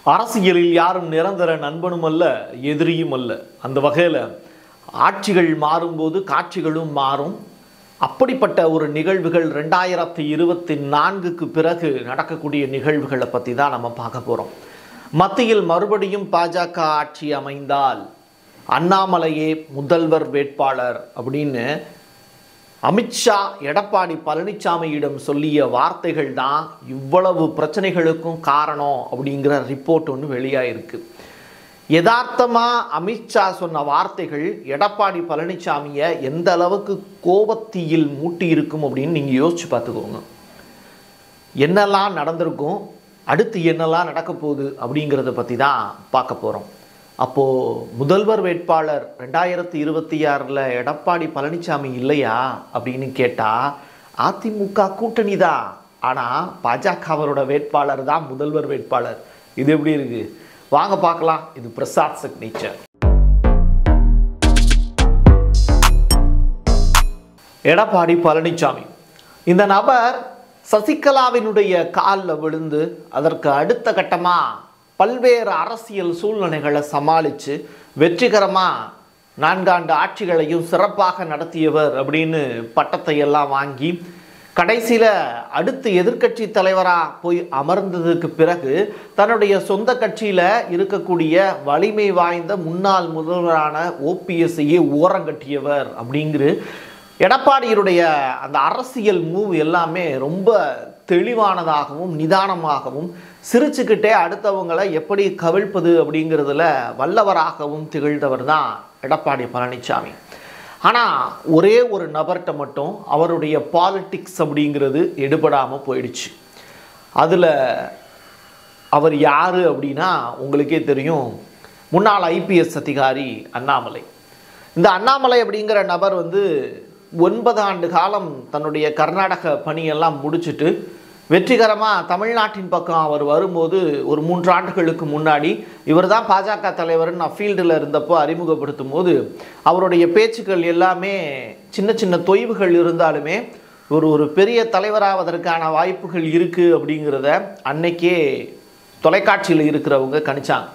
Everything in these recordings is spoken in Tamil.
அரசியலில் யாரும் நிரந்தர நண்பனும் அல்ல எதிரியும் அல்ல அந்த வகையில் ஆட்சிகள் மாறும்போது காட்சிகளும் மாறும் அப்படிப்பட்ட ஒரு நிகழ்வுகள் ரெண்டாயிரத்தி இருபத்தி நான்குக்கு பிறகு நடக்கக்கூடிய நிகழ்வுகளை பற்றி தான் நம்ம பார்க்க போகிறோம் மத்தியில் மறுபடியும் பாஜக ஆட்சி அமைந்தால் அண்ணாமலையே முதல்வர் வேட்பாளர் அப்படின்னு அமித்ஷா எடப்பாடி பழனிசாமியிடம் சொல்லிய வார்த்தைகள் தான் இவ்வளவு பிரச்சனைகளுக்கும் காரணம் அப்படிங்கிற ரிப்போர்ட் ஒன்று வெளியாயிருக்கு யதார்த்தமாக அமித்ஷா சொன்ன வார்த்தைகள் எடப்பாடி பழனிசாமியை எந்த அளவுக்கு கோபத்தீயில் மூட்டி இருக்கும் அப்படின்னு நீங்கள் யோசிச்சு பார்த்துக்கோங்க என்னெல்லாம் நடந்திருக்கும் அடுத்து என்னெல்லாம் நடக்க போகுது அப்படிங்கிறத பற்றி தான் பார்க்க போகிறோம் அப்போது முதல்வர் வேட்பாளர் ரெண்டாயிரத்தி இருபத்தி ஆறில் எடப்பாடி பழனிசாமி இல்லையா அப்படின்னு கேட்டால் அதிமுக கூட்டணி தான் ஆனால் பாஜக அவரோட வேட்பாளர் தான் முதல்வர் வேட்பாளர் இது எப்படி இருக்கு வாங்க பார்க்கலாம் இது பிரசாத் சிக்னேச்சர் எடப்பாடி பழனிசாமி இந்த நபர் சசிகலாவினுடைய காலில் விழுந்து அதற்கு அடுத்த கட்டமாக பல்வேறு அரசியல் சூழ்நிலைகளை சமாளித்து வெற்றிகரமாக நான்காண்டு ஆட்சிகளையும் சிறப்பாக நடத்தியவர் அப்படின்னு பட்டத்தை எல்லாம் வாங்கி கடைசியில் அடுத்து எதிர்க்கட்சி தலைவராக போய் அமர்ந்ததுக்கு பிறகு தன்னுடைய சொந்த கட்சியில் இருக்கக்கூடிய வலிமை வாய்ந்த முன்னாள் முதல்வரான ஓபிஎஸ்ஐயே ஓரங்கட்டியவர் அப்படிங்கிற எடப்பாடியினுடைய அந்த அரசியல் மூவ் எல்லாமே ரொம்ப தெளிவானதாகவும் நிதானமாகவும் சிரிச்சுக்கிட்டே அடுத்தவங்களை எப்படி கவிழ்ப்பது அப்படிங்கிறதுல வல்லவராகவும் திகழ்ந்தவர் தான் எடப்பாடி பழனிசாமி ஆனால் ஒரே ஒரு நபர்கிட்ட மட்டும் அவருடைய பாலிட்டிக்ஸ் அப்படிங்கிறது எடுபடாமல் போயிடுச்சு அதில் அவர் யார் அப்படின்னா உங்களுக்கே தெரியும் முன்னாள் ஐபிஎஸ் அதிகாரி அண்ணாமலை இந்த அண்ணாமலை அப்படிங்கிற நபர் வந்து ஒன்பது ஆண்டு காலம் தன்னுடைய கர்நாடக பணியெல்லாம் முடிச்சுட்டு வெற்றிகரமாக தமிழ்நாட்டின் பக்கம் அவர் வரும்போது ஒரு மூன்று ஆண்டுகளுக்கு முன்னாடி இவர் தான் பாஜக தலைவர்னு நான் ஃபீல்டில் இருந்தப்போ அறிமுகப்படுத்தும் போது அவருடைய பேச்சுக்கள் எல்லாமே சின்ன சின்ன தொய்வுகள் இருந்தாலுமே ஒரு ஒரு பெரிய தலைவராவதற்கான வாய்ப்புகள் இருக்குது அப்படிங்கிறத அன்னைக்கே தொலைக்காட்சியில் இருக்கிறவங்க கணிச்சாங்க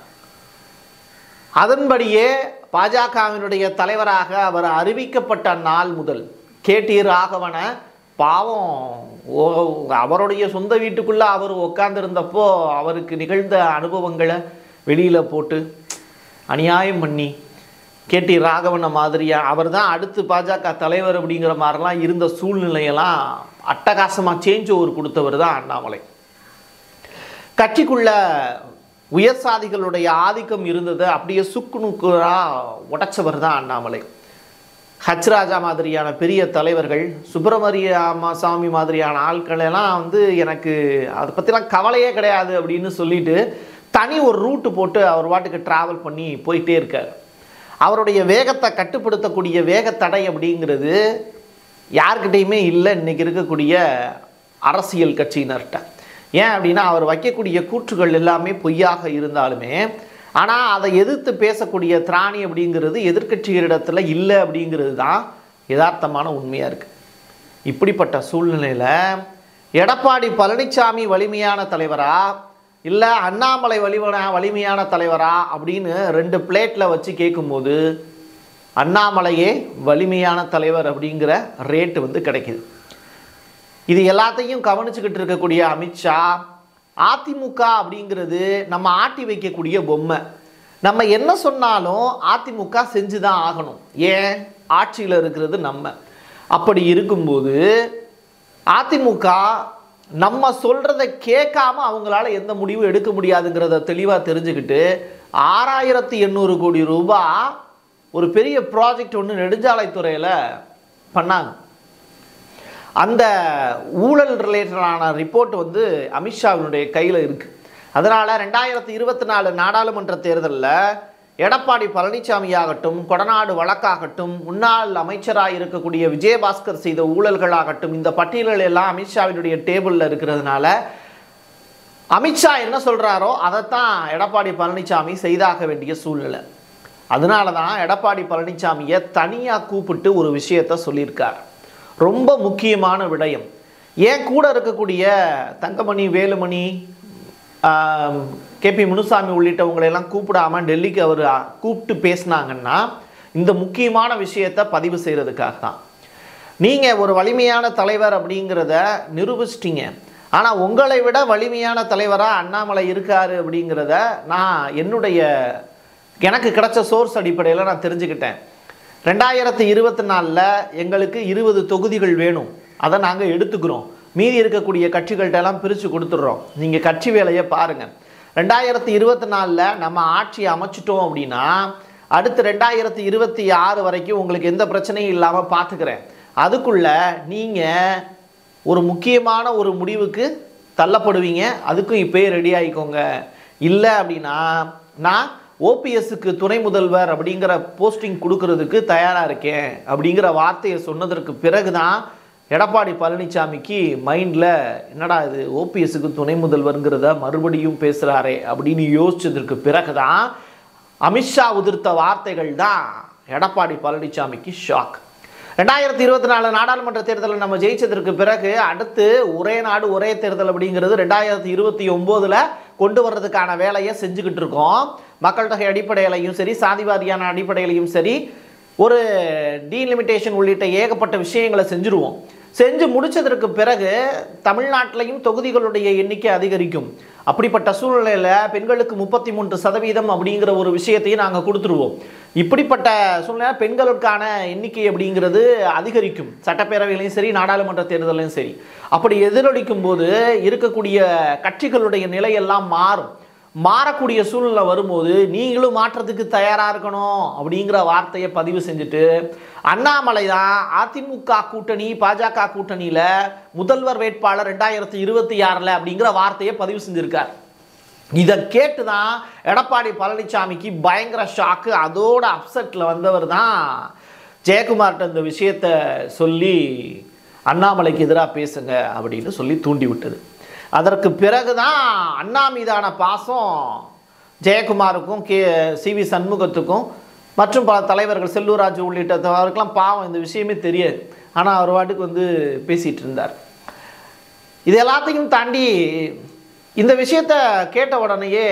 அதன்படியே பாஜகவினுடைய தலைவராக அவர் அறிவிக்கப்பட்ட நாள் முதல் கேடி ராகவனை பாவம் ஓ அவருடைய சொந்த வீட்டுக்குள்ளே அவர் உட்காந்துருந்தப்போ அவருக்கு நிகழ்ந்த அனுபவங்களை வெளியில் போட்டு அநியாயம் பண்ணி கேடி ராகவனை மாதிரியா அவர் தான் அடுத்து பாஜக தலைவர் அப்படிங்கிற மாதிரிலாம் இருந்த சூழ்நிலையெல்லாம் அட்டகாசமாக சேஞ்ச் ஓவர் கொடுத்தவர் தான் அண்ணாமலை கட்சிக்குள்ள உயர் சாதிகளுடைய ஆதிக்கம் இருந்ததை அப்படியே சுக்கு நுக்குறாக உடைச்சவர் தான் அண்ணாமலை ஹச் ராஜா மாதிரியான பெரிய தலைவர்கள் சுப்பிரமணிய சாமி மாதிரியான ஆட்கள் எல்லாம் வந்து எனக்கு அதை பற்றிலாம் கவலையே கிடையாது அப்படின்னு சொல்லிட்டு தனி ஒரு ரூட்டு போட்டு அவர் வாட்டுக்கு ட்ராவல் பண்ணி போயிட்டே இருக்கார் அவருடைய வேகத்தை கட்டுப்படுத்தக்கூடிய வேகத்தடை அப்படிங்கிறது யார்கிட்டையுமே இல்லை இன்னைக்கு இருக்கக்கூடிய அரசியல் கட்சியினர்கிட்ட ஏன் அப்படின்னா அவர் வைக்கக்கூடிய கூற்றுகள் எல்லாமே பொய்யாக இருந்தாலுமே ஆனால் அதை எதிர்த்து பேசக்கூடிய திராணி அப்படிங்கிறது எதிர்க்கட்சிகளிடத்தில் இல்லை அப்படிங்கிறது தான் யதார்த்தமான உண்மையாக இருக்குது இப்படிப்பட்ட சூழ்நிலையில் எடப்பாடி பழனிசாமி வலிமையான தலைவரா இல்லை அண்ணாமலை வலிமன வலிமையான தலைவரா அப்படின்னு ரெண்டு பிளேட்டில் வச்சு கேட்கும்போது அண்ணாமலையே வலிமையான தலைவர் அப்படிங்கிற ரேட்டு வந்து கிடைக்குது இது எல்லாத்தையும் கவனிச்சுக்கிட்டு இருக்கக்கூடிய அமித்ஷா அதிமுக அப்படிங்கிறது நம்ம ஆட்டி வைக்கக்கூடிய பொம்மை நம்ம என்ன சொன்னாலும் அதிமுக செஞ்சு தான் ஆகணும் ஏன் ஆட்சியில் இருக்கிறது நம்ம அப்படி இருக்கும்போது அதிமுக நம்ம சொல்கிறத கேட்காம அவங்களால எந்த முடிவும் எடுக்க முடியாதுங்கிறத தெளிவாக தெரிஞ்சுக்கிட்டு ஆறாயிரத்தி எண்ணூறு கோடி ரூபாய் ஒரு பெரிய ப்ராஜெக்ட் ஒன்று நெடுஞ்சாலைத்துறையில் பண்ணாங்க அந்த ஊழல் ரிலேட்டடான ரிப்போர்ட் வந்து அமித்ஷாவினுடைய கையில் இருக்குது அதனால் ரெண்டாயிரத்தி இருபத்தி நாலு நாடாளுமன்ற தேர்தலில் எடப்பாடி பழனிசாமி ஆகட்டும் கொடநாடு வழக்காகட்டும் முன்னாள் அமைச்சராக இருக்கக்கூடிய விஜயபாஸ்கர் செய்த ஊழல்களாகட்டும் இந்த பட்டியல்கள் எல்லாம் அமித்ஷாவினுடைய டேபிளில் இருக்கிறதுனால அமித்ஷா என்ன சொல்கிறாரோ அதைத்தான் எடப்பாடி பழனிசாமி செய்தாக வேண்டிய சூழ்நிலை அதனால தான் எடப்பாடி பழனிசாமியை தனியாக கூப்பிட்டு ஒரு விஷயத்த சொல்லியிருக்கார் ரொம்ப முக்கியமான விடயம் ஏன் கூட இருக்கக்கூடிய தங்கமணி வேலுமணி கேபி முனுசாமி உள்ளிட்டவங்களை எல்லாம் கூப்பிடாம டெல்லிக்கு அவர் கூப்பிட்டு பேசினாங்கன்னா இந்த முக்கியமான விஷயத்தை பதிவு செய்கிறதுக்காக தான் நீங்கள் ஒரு வலிமையான தலைவர் அப்படிங்கிறத நிரூபிச்சிட்டீங்க ஆனால் உங்களை விட வலிமையான தலைவராக அண்ணாமலை இருக்காரு அப்படிங்கிறத நான் என்னுடைய எனக்கு கிடைச்ச சோர்ஸ் அடிப்படையில் நான் தெரிஞ்சுக்கிட்டேன் ரெண்டாயிரத்தி இருபத்தி நாலில் எங்களுக்கு இருபது தொகுதிகள் வேணும் அதை நாங்கள் எடுத்துக்கிறோம் மீதி இருக்கக்கூடிய கட்சிகள்கிட்ட எல்லாம் பிரித்து கொடுத்துட்றோம் நீங்கள் கட்சி வேலையை பாருங்கள் ரெண்டாயிரத்தி இருபத்தி நாலில் நம்ம ஆட்சி அமைச்சிட்டோம் அப்படின்னா அடுத்து ரெண்டாயிரத்தி இருபத்தி ஆறு வரைக்கும் உங்களுக்கு எந்த பிரச்சனையும் இல்லாமல் பார்த்துக்கிறேன் அதுக்குள்ள நீங்கள் ஒரு முக்கியமான ஒரு முடிவுக்கு தள்ளப்படுவீங்க அதுக்கும் இப்போயே ரெடி ஆகிக்கோங்க இல்லை அப்படின்னா நான் ஓபிஎஸ்க்கு துணை முதல்வர் அப்படிங்கிற போஸ்டிங் கொடுக்கறதுக்கு தயாராக இருக்கேன் அப்படிங்கிற வார்த்தையை சொன்னதற்கு பிறகு தான் எடப்பாடி பழனிசாமிக்கு மைண்டில் என்னடா இது ஓபிஎஸ்க்கு துணை முதல்வருங்கிறத மறுபடியும் பேசுகிறாரே அப்படின்னு யோசிச்சதற்கு பிறகு தான் அமித்ஷா உதிர்த்த வார்த்தைகள் தான் எடப்பாடி பழனிசாமிக்கு ஷாக் ரெண்டாயிரத்தி இருபத்தி நாலு நாடாளுமன்ற தேர்தலில் நம்ம ஜெயிச்சதற்கு பிறகு அடுத்து ஒரே நாடு ஒரே தேர்தல் அப்படிங்கிறது ரெண்டாயிரத்தி இருபத்தி ஒம்போதில் கொண்டு வர்றதுக்கான வேலையை செஞ்சுக்கிட்டு இருக்கோம் மக்கள் தொகை அடிப்படையிலையும் சரி சாதிவாரியான அடிப்படையிலையும் சரி ஒரு டீலிமிட்டேஷன் உள்ளிட்ட ஏகப்பட்ட விஷயங்களை செஞ்சுருவோம் செஞ்சு முடிச்சதற்கு பிறகு தமிழ்நாட்டிலையும் தொகுதிகளுடைய எண்ணிக்கை அதிகரிக்கும் அப்படிப்பட்ட சூழ்நிலையில் பெண்களுக்கு முப்பத்தி மூன்று சதவீதம் அப்படிங்கிற ஒரு விஷயத்தையும் நாங்கள் கொடுத்துருவோம் இப்படிப்பட்ட சூழ்நிலை பெண்களுக்கான எண்ணிக்கை அப்படிங்கிறது அதிகரிக்கும் சட்டப்பேரவையிலையும் சரி நாடாளுமன்ற தேர்தலையும் சரி அப்படி எதிரொலிக்கும் போது இருக்கக்கூடிய கட்சிகளுடைய நிலையெல்லாம் மாறும் மாறக்கூடிய சூழ்நிலை வரும்போது நீங்களும் மாற்றத்துக்கு தயாராக இருக்கணும் அப்படிங்கிற வார்த்தையை பதிவு செஞ்சுட்டு அண்ணாமலை தான் அதிமுக கூட்டணி பாஜக கூட்டணியில் முதல்வர் வேட்பாளர் ரெண்டாயிரத்தி இருபத்தி ஆறில் அப்படிங்கிற வார்த்தையை பதிவு செஞ்சுருக்கார் இதை கேட்டு தான் எடப்பாடி பழனிசாமிக்கு பயங்கர ஷாக்கு அதோட அப்செட்டில் வந்தவர் தான் ஜெயக்குமார்கிட்ட இந்த விஷயத்த சொல்லி அண்ணாமலைக்கு எதிராக பேசுங்க அப்படின்னு சொல்லி தூண்டி விட்டது அதற்கு பிறகு தான் அண்ணா மீதான பாசம் ஜெயக்குமாருக்கும் கே சி வி சண்முகத்துக்கும் மற்றும் பல தலைவர்கள் செல்லூராஜ் உள்ளிட்டவருக்கெல்லாம் பாவம் இந்த விஷயமே தெரியாது ஆனால் அவர் வாட்டுக்கு வந்து பேசிகிட்டு இருந்தார் இது எல்லாத்தையும் தாண்டி இந்த விஷயத்த கேட்ட உடனேயே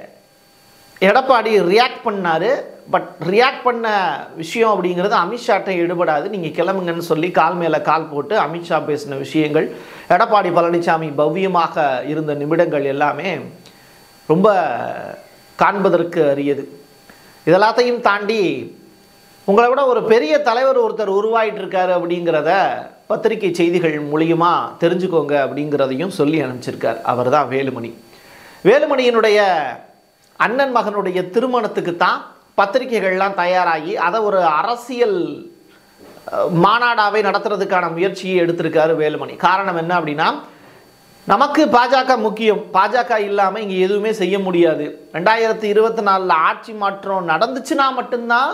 எடப்பாடி ரியாக்ட் பண்ணார் பட் ரியாக்ட் பண்ண விஷயம் அப்படிங்கிறது அமித்ஷாட்ட எடுபடாது நீங்கள் கிளம்புங்கன்னு சொல்லி கால் மேலே கால் போட்டு அமித்ஷா பேசின விஷயங்கள் எடப்பாடி பழனிசாமி பவ்யமாக இருந்த நிமிடங்கள் எல்லாமே ரொம்ப காண்பதற்கு அரியது இதெல்லாத்தையும் தாண்டி உங்களை விட ஒரு பெரிய தலைவர் ஒருத்தர் உருவாயிட்டு இருக்காரு அப்படிங்கிறத பத்திரிகை செய்திகள் மூலியமா தெரிஞ்சுக்கோங்க அப்படிங்கிறதையும் சொல்லி அனுப்பிச்சிருக்கார் அவர் தான் வேலுமணி வேலுமணியினுடைய அண்ணன் மகனுடைய திருமணத்துக்கு தான் பத்திரிகைகள்லாம் தயாராகி அதை ஒரு அரசியல் அஹ், மாநாடாவே நடத்துறதுக்கான முயற்சியை எடுத்திருக்காரு வேலுமணி காரணம் என்ன அப்படின்னா நமக்கு பாஜக முக்கியம் பாஜக இல்லாமல் இங்கே எதுவுமே செய்ய முடியாது ரெண்டாயிரத்தி இருபத்தி நாலில் ஆட்சி மாற்றம் நடந்துச்சுன்னா மட்டும்தான்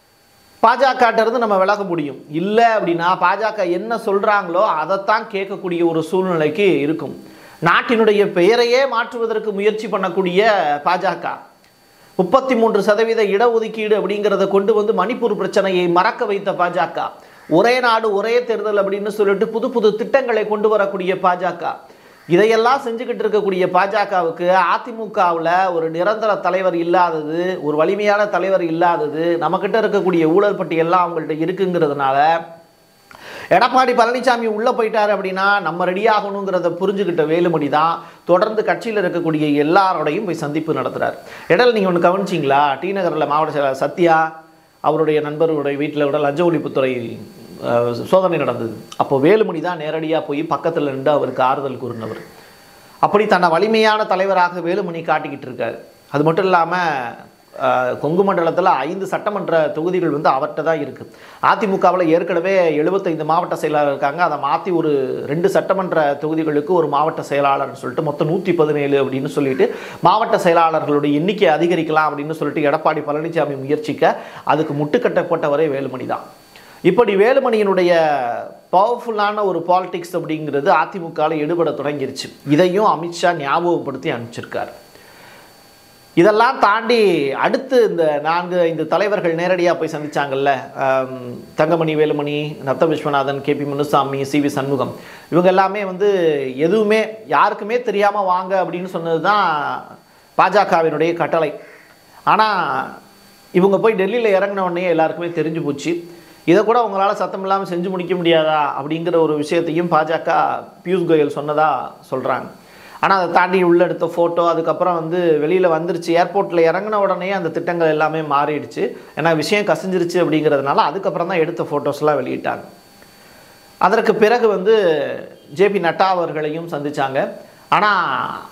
பாஜக இருந்து நம்ம விலக முடியும் இல்லை அப்படின்னா பாஜக என்ன சொல்கிறாங்களோ அதைத்தான் கேட்கக்கூடிய ஒரு சூழ்நிலைக்கு இருக்கும் நாட்டினுடைய பெயரையே மாற்றுவதற்கு முயற்சி பண்ணக்கூடிய பாஜக முப்பத்தி மூன்று சதவீத இடஒதுக்கீடு அப்படிங்கிறத கொண்டு வந்து மணிப்பூர் பிரச்சனையை மறக்க வைத்த பாஜக ஒரே நாடு ஒரே தேர்தல் அப்படின்னு சொல்லிட்டு புது புது திட்டங்களை கொண்டு வரக்கூடிய பாஜக இதையெல்லாம் செஞ்சுக்கிட்டு இருக்கக்கூடிய பாஜகவுக்கு அதிமுகவில் ஒரு நிரந்தர தலைவர் இல்லாதது ஒரு வலிமையான தலைவர் இல்லாதது நம்மக்கிட்ட இருக்கக்கூடிய ஊழல் பட்டியெல்லாம் அவங்கள்ட்ட இருக்குங்கிறதுனால எடப்பாடி பழனிசாமி உள்ளே போயிட்டாரு அப்படின்னா நம்ம ரெடி ஆகணுங்கிறத புரிஞ்சுக்கிட்ட வேலுமணி தான் தொடர்ந்து கட்சியில் இருக்கக்கூடிய எல்லாரோடையும் போய் சந்திப்பு நடத்துகிறார் இடையில நீங்கள் ஒன்று கவனிச்சிங்களா டி நகரில் மாவட்ட செயலாளர் சத்யா அவருடைய நண்பர்களுடைய வீட்டில் விட லஞ்ச ஒழிப்புத்துறை அஹ், சோதனை நடந்தது அப்போ வேலுமணி தான் நேரடியாக போய் பக்கத்தில் நின்று அவருக்கு ஆறுதல் கூறினவர் அப்படி தன்னை வலிமையான தலைவராக வேலுமணி காட்டிக்கிட்டு இருக்காரு அது மட்டும் இல்லாமல் கொங்கு மண்டலத்தில் ஐந்து சட்டமன்ற தொகுதிகள் வந்து அவர்கிட்ட தான் இருக்குது அதிமுகவில் ஏற்கனவே எழுபத்தைந்து மாவட்ட செயலாளர் இருக்காங்க அதை மாற்றி ஒரு ரெண்டு சட்டமன்ற தொகுதிகளுக்கு ஒரு மாவட்ட செயலாளர்னு சொல்லிட்டு மொத்தம் நூற்றி பதினேழு அப்படின்னு சொல்லிட்டு மாவட்ட செயலாளர்களுடைய எண்ணிக்கை அதிகரிக்கலாம் அப்படின்னு சொல்லிட்டு எடப்பாடி பழனிசாமி முயற்சிக்க அதுக்கு முட்டுக்கட்டப்பட்டவரே வேலுமணி தான் இப்படி வேலுமணியினுடைய பவர்ஃபுல்லான ஒரு பாலிடிக்ஸ் அப்படிங்கிறது அதிமுகவில் எடுபட தொடங்கிருச்சு இதையும் அமித்ஷா ஞாபகப்படுத்தி அனுப்பிச்சிருக்காரு இதெல்லாம் தாண்டி அடுத்து இந்த நான்கு ஐந்து தலைவர்கள் நேரடியாக போய் சந்திச்சாங்கல்ல ஆம், தங்கமணி வேலுமணி நத்த விஸ்வநாதன் கேபி முனுசாமி சி வி சண்முகம் இவங்க எல்லாமே வந்து எதுவுமே யாருக்குமே தெரியாமல் வாங்க அப்படின்னு சொன்னது தான் பாஜகவினுடைய கட்டளை ஆனால் இவங்க போய் டெல்லியில் இறங்கின உடனே எல்லாருக்குமே தெரிஞ்சு போச்சு இதை கூட உங்களால் சத்தம் இல்லாமல் செஞ்சு முடிக்க முடியாதா அப்படிங்கிற ஒரு விஷயத்தையும் பாஜக பியூஷ் கோயல் சொன்னதா சொல்கிறாங்க ஆனால் அதை தாண்டி உள்ள எடுத்த ஃபோட்டோ அதுக்கப்புறம் வந்து வெளியில் வந்துருச்சு ஏர்போர்ட்டில் இறங்கின உடனே அந்த திட்டங்கள் எல்லாமே மாறிடுச்சு ஏன்னா விஷயம் கசிஞ்சிருச்சு அப்படிங்கிறதுனால அதுக்கப்புறம் தான் எடுத்த ஃபோட்டோஸ்லாம் வெளியிட்டாங்க அதற்கு பிறகு வந்து ஜேபி நட்டா அவர்களையும் சந்திச்சாங்க ஆனால்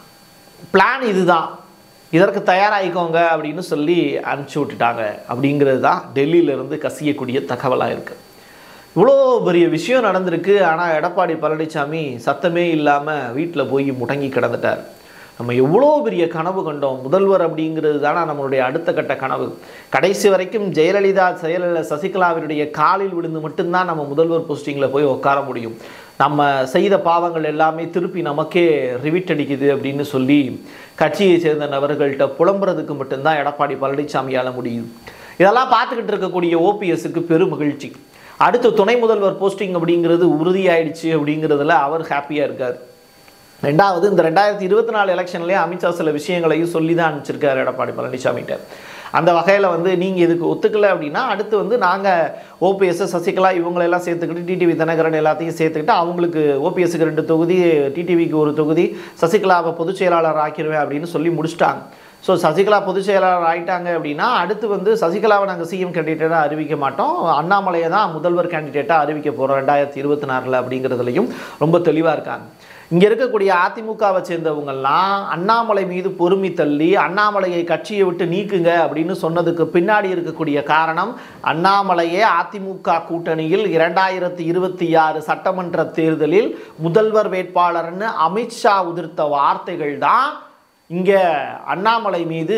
பிளான் இதுதான் இதற்கு தயாராகிக்கோங்க அப்படின்னு சொல்லி அனுப்பிச்சி விட்டுட்டாங்க அப்படிங்கிறது தான் டெல்லியிலேருந்து கசியக்கூடிய தகவலாக இருக்குது இவ்வளோ பெரிய விஷயம் நடந்திருக்கு ஆனால் எடப்பாடி பழனிசாமி சத்தமே இல்லாமல் வீட்டில் போய் முடங்கி கிடந்துட்டார் நம்ம எவ்வளோ பெரிய கனவு கண்டோம் முதல்வர் அப்படிங்கிறது தானே நம்மளுடைய அடுத்த கட்ட கனவு கடைசி வரைக்கும் ஜெயலலிதா செயல சசிகலாவினுடைய காலில் விழுந்து மட்டும்தான் நம்ம முதல்வர் போஸ்டிங்கில் போய் உட்கார முடியும் நம்ம செய்த பாவங்கள் எல்லாமே திருப்பி நமக்கே ரிவிட் அடிக்குது அப்படின்னு சொல்லி கட்சியை சேர்ந்த நபர்கள்ட்ட புலம்புறதுக்கு மட்டும்தான் எடப்பாடி பழனிசாமியால் முடியும் இதெல்லாம் பார்த்துக்கிட்டு இருக்கக்கூடிய ஓபிஎஸ்க்கு பெரும் மகிழ்ச்சி அடுத்து துணை முதல்வர் போஸ்டிங் அப்படிங்கிறது உறுதியாயிடுச்சு அப்படிங்கிறதுல அவர் ஹாப்பியாக இருக்கார் ரெண்டாவது இந்த ரெண்டாயிரத்தி இருபத்தி நாலு எலெக்ஷன்லேயே அமித்ஷா சில விஷயங்களையும் சொல்லி தான் அனுப்பிச்சிருக்காரு எடப்பாடி பழனிசாமிகிட்ட அந்த வகையில் வந்து நீங்கள் இதுக்கு ஒத்துக்கலை அப்படின்னா அடுத்து வந்து நாங்கள் ஓபிஎஸ் சசிகலா இவங்களெல்லாம் சேர்த்துக்கிட்டு டிடிவி தினகரன் எல்லாத்தையும் சேர்த்துக்கிட்டு அவங்களுக்கு ஓபிஎஸ்க்கு ரெண்டு தொகுதி டிடிவிக்கு ஒரு தொகுதி சசிகலாவை பொதுச் செயலாளர் ஆக்கிடுவேன் அப்படின்னு சொல்லி முடிச்சிட்டாங்க ஸோ சசிகலா பொதுச் செயலாளர் ஆயிட்டாங்க அப்படின்னா அடுத்து வந்து சசிகலாவை நாங்கள் சிஎம் கேண்டிடேட்டாக அறிவிக்க மாட்டோம் அண்ணாமலையை தான் முதல்வர் கேண்டிடேட்டாக அறிவிக்க போகிறோம் ரெண்டாயிரத்தி இருபத்தி நாலில் அப்படிங்கிறதுலையும் ரொம்ப தெளிவாக இருக்காங்க இங்கே இருக்கக்கூடிய அதிமுகவை சேர்ந்தவங்கெல்லாம் அண்ணாமலை மீது பொறுமை தள்ளி அண்ணாமலையை கட்சியை விட்டு நீக்குங்க அப்படின்னு சொன்னதுக்கு பின்னாடி இருக்கக்கூடிய காரணம் அண்ணாமலையே அதிமுக கூட்டணியில் இரண்டாயிரத்தி இருபத்தி ஆறு சட்டமன்ற தேர்தலில் முதல்வர் வேட்பாளர்னு அமித்ஷா உதிர்த்த வார்த்தைகள் தான் இங்கே அண்ணாமலை மீது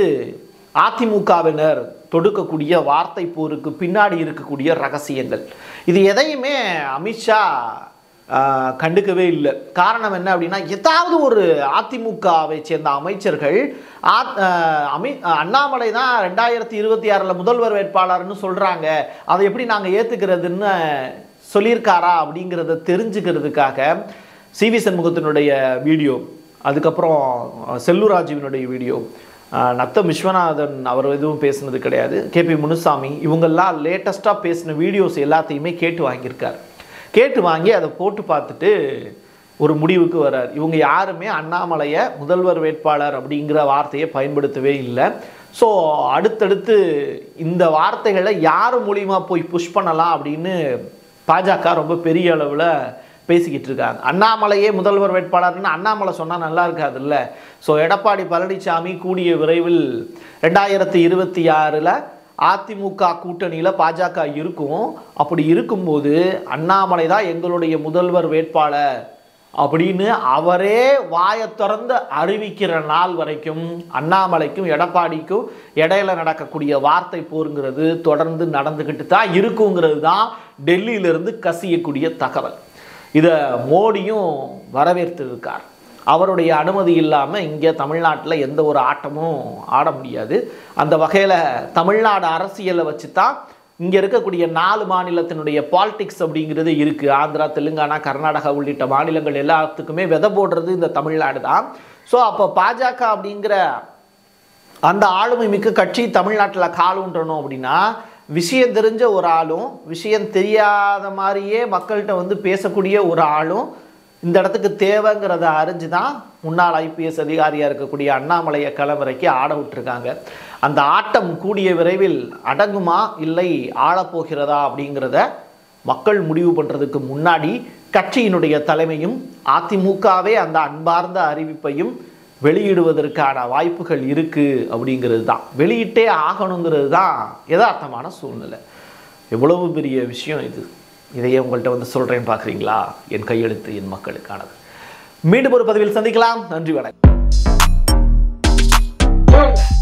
அதிமுகவினர் தொடுக்கக்கூடிய வார்த்தை போருக்கு பின்னாடி இருக்கக்கூடிய ரகசியங்கள் இது எதையுமே அமித்ஷா ஆஹ், கண்டுக்கவே இல்லை காரணம் என்ன அப்படின்னா ஏதாவது ஒரு அதிமுகவை சேர்ந்த அமைச்சர்கள் ஆத்- ஆஹ், அமி அண்ணாமலை தான் ரெண்டாயிரத்தி இருபத்தி ஆறில் முதல்வர் வேட்பாளர்னு சொல்கிறாங்க அதை எப்படி நாங்கள் ஏற்றுக்கிறதுன்னு சொல்லியிருக்காரா அப்படிங்கிறத தெரிஞ்சுக்கிறதுக்காக சி வி சண்முகத்தினுடைய வீடியோ அதுக்கப்புறம் செல்லூர் ராஜுவினுடைய வீடியோ ஆஹ் நத்தம் விஸ்வநாதன் அவர் எதுவும் பேசுனது கிடையாது கேபி முனுசாமி இவங்கெல்லாம் லேட்டஸ்ட்டாக பேசின வீடியோஸ் எல்லாத்தையுமே கேட்டு வாங்கியிருக்கார் கேட்டு வாங்கி அதை போட்டு பார்த்துட்டு ஒரு முடிவுக்கு வரார் இவங்க யாருமே அண்ணாமலையை முதல்வர் வேட்பாளர் அப்படிங்கிற வார்த்தையை பயன்படுத்தவே இல்லை ஸோ அடுத்தடுத்து இந்த வார்த்தைகளை யார் மூலியமா போய் புஷ் பண்ணலாம் அப்படின்னு பாஜக ரொம்ப பெரிய அளவில் பேசிக்கிட்டு இருக்காங்க அண்ணாமலையே முதல்வர் வேட்பாளர்னு அண்ணாமலை சொன்னால் நல்லா இருக்காதுல்ல ஸோ எடப்பாடி பழனிசாமி கூடிய விரைவில் ரெண்டாயிரத்தி இருபத்தி ஆறில் அதிமுக கூட்டணியில் பாஜக இருக்கும் அப்படி இருக்கும்போது அண்ணாமலை தான் எங்களுடைய முதல்வர் வேட்பாளர் அப்படின்னு அவரே வாயை திறந்து அறிவிக்கிற நாள் வரைக்கும் அண்ணாமலைக்கும் எடப்பாடிக்கும் இடையில நடக்கக்கூடிய வார்த்தை போருங்கிறது தொடர்ந்து நடந்துக்கிட்டு தான் இருக்குங்கிறது தான் டெல்லியிலிருந்து கசியக்கூடிய தகவல் இதை மோடியும் வரவேற்றிருக்கார் அவருடைய அனுமதி இல்லாமல் இங்கே தமிழ்நாட்டில் எந்த ஒரு ஆட்டமும் ஆட முடியாது அந்த வகையில் தமிழ்நாடு அரசியலை வச்சு தான் இங்கே இருக்கக்கூடிய நாலு மாநிலத்தினுடைய பாலிடிக்ஸ் அப்படிங்கிறது இருக்குது ஆந்திரா தெலுங்கானா கர்நாடகா உள்ளிட்ட மாநிலங்கள் எல்லாத்துக்குமே விதை போடுறது இந்த தமிழ்நாடு தான் ஸோ அப்போ பாஜக அப்படிங்கிற அந்த ஆளுமை மிக்க கட்சி தமிழ்நாட்டில் கால் ஊன்றணும் அப்படின்னா விஷயம் தெரிஞ்ச ஒரு ஆளும் விஷயம் தெரியாத மாதிரியே மக்கள்கிட்ட வந்து பேசக்கூடிய ஒரு ஆளும் இந்த இடத்துக்கு தேவைங்கிறத அறிஞ்சு தான் முன்னாள் ஐபிஎஸ் அதிகாரியாக இருக்கக்கூடிய அண்ணாமலையை கலவரைக்கு ஆட விட்டுருக்காங்க அந்த ஆட்டம் கூடிய விரைவில் அடங்குமா இல்லை ஆளப்போகிறதா அப்படிங்கிறத மக்கள் முடிவு பண்ணுறதுக்கு முன்னாடி கட்சியினுடைய தலைமையும் அதிமுகவே அந்த அன்பார்ந்த அறிவிப்பையும் வெளியிடுவதற்கான வாய்ப்புகள் இருக்குது அப்படிங்கிறது தான் வெளியிட்டே ஆகணுங்கிறது தான் யதார்த்தமான சூழ்நிலை எவ்வளவு பெரிய விஷயம் இது இதையே உங்கள்கிட்ட வந்து சொல்கிறேன்னு பார்க்குறீங்களா என் கையெழுத்து என் மக்களுக்கானது மீண்டும் ஒரு பதிவில் சந்திக்கலாம் நன்றி வணக்கம்